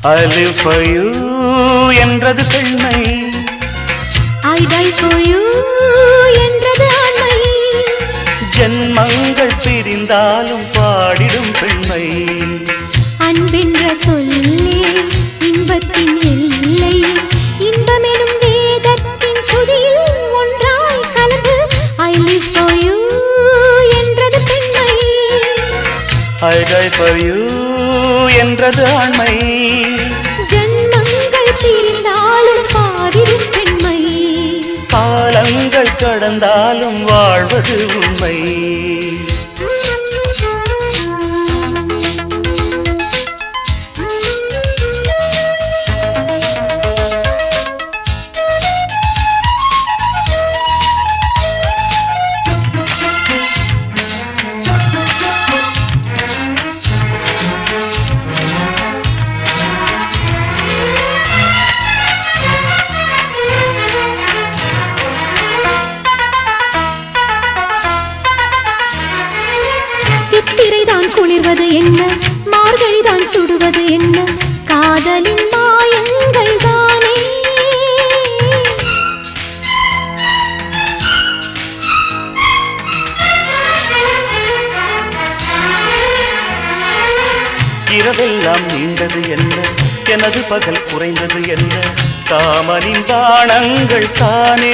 I live for you என்றது பெண்மை I die for you என்றது ஆண்மை ஜென்மங்கள் பிரிந்தாலும் பாடிடும் பெண்மை அன்பென்ற சொல்லே இன்பத்தின் எல்லை இன்பமெனும் வேதத்தின் சுதியில் ஒன்றாய் கலந்து I live for you என்றது பெண்மை I die for you என்றது ஆண்மை ஜன்மங்கள் பிரிந்தாலும் பாடிடும் பெண்மை காலங்கள் கடந்தாலும் வாழ்வது உண்மை சித்திரைதான் குளிர்வது என்ன மார்கழிதான் சுடுவது என்ன காதலின் மாயங்கள் தானே இரவெல்லாம் நீண்டது என்ன எனது பகல் குறைந்தது என்ன காமனின் பாணங்கள் தானே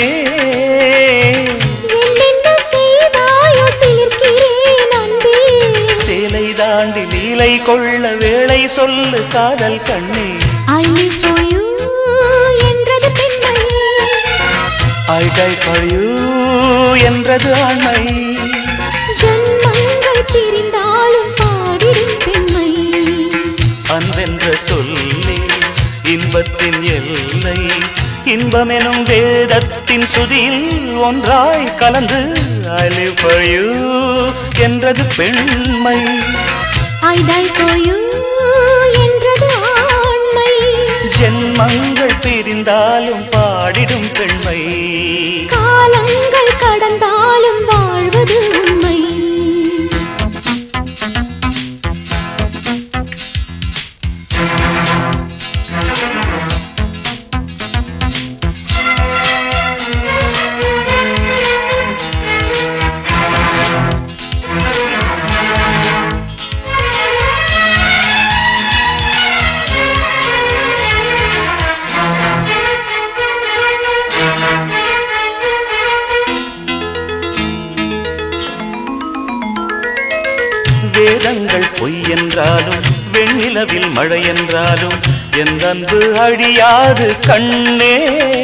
என்னென்ன செய்தாயோ சிலிர்க்கிறேன் அன்பே சேலை தாண்டி லீலை கொள்ள வேளை சொல்லு காதல் கண்ணே I live for you என்றது பெண்மை I die for you என்றது ஆண்மை ஜன்மங்கள் பிரிந்தாலும் பாடிடும் பெண்மை அன்பென்ற சொல்லே இன்பத்தின் எல்லை இன்பமெனும் வேதத்தின் சுதியில் ஒன்றாய் கலந்து I live for you என்றது பெண்மை I die for you என்றது ஆண்மை ஜென்மங்கள் பிரிந்தாலும் பாடிடும் பெண்மை காலங்கள் கடந்தாலும் வாழ்வது உண்மை வேதங்கள் பொய் என்றாலும் வெண்ணிலவில் மழை என்றாலும் என் அன்பு அழியாது கண்ணே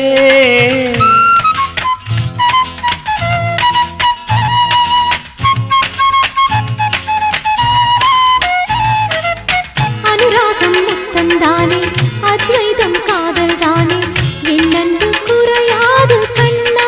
அனுராகம் முத்தம் தானே அத்வைதம் காதல் தானே என் அன்பு குறையாது கண்ணா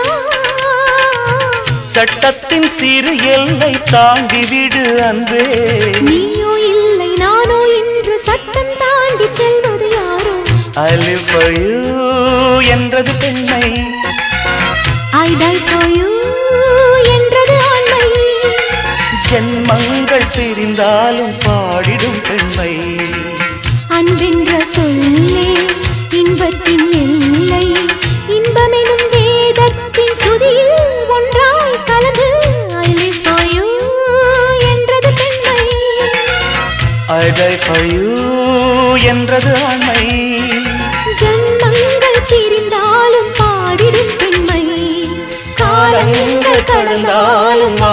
சட்டத்தின் சிறு எல்லை தாண்டி விடு அன்பே நீயோ இல்லை நானோ இன்று சட்டம் தாண்டி செல்வது யாரோ I live for you என்றது பெண்மை I die for you என்றது ஆண்மை ஜென்மங்கள் பிரிந்தாலும் பாடிடும் பெண்மை அன்பென்ற சொல்லே இன்பத்தின் எல்லை இன்பமெனும் வேதத்தின் சுதியில் ஒன்றாய் கலந்து I live for you என்றது பெண்மை I die for you என்றது ஆண்மை ஜன்மங்கள் பிரிந்தாலும் பாடிடும் பெண்மை காலங்கள் கடந்தாலும்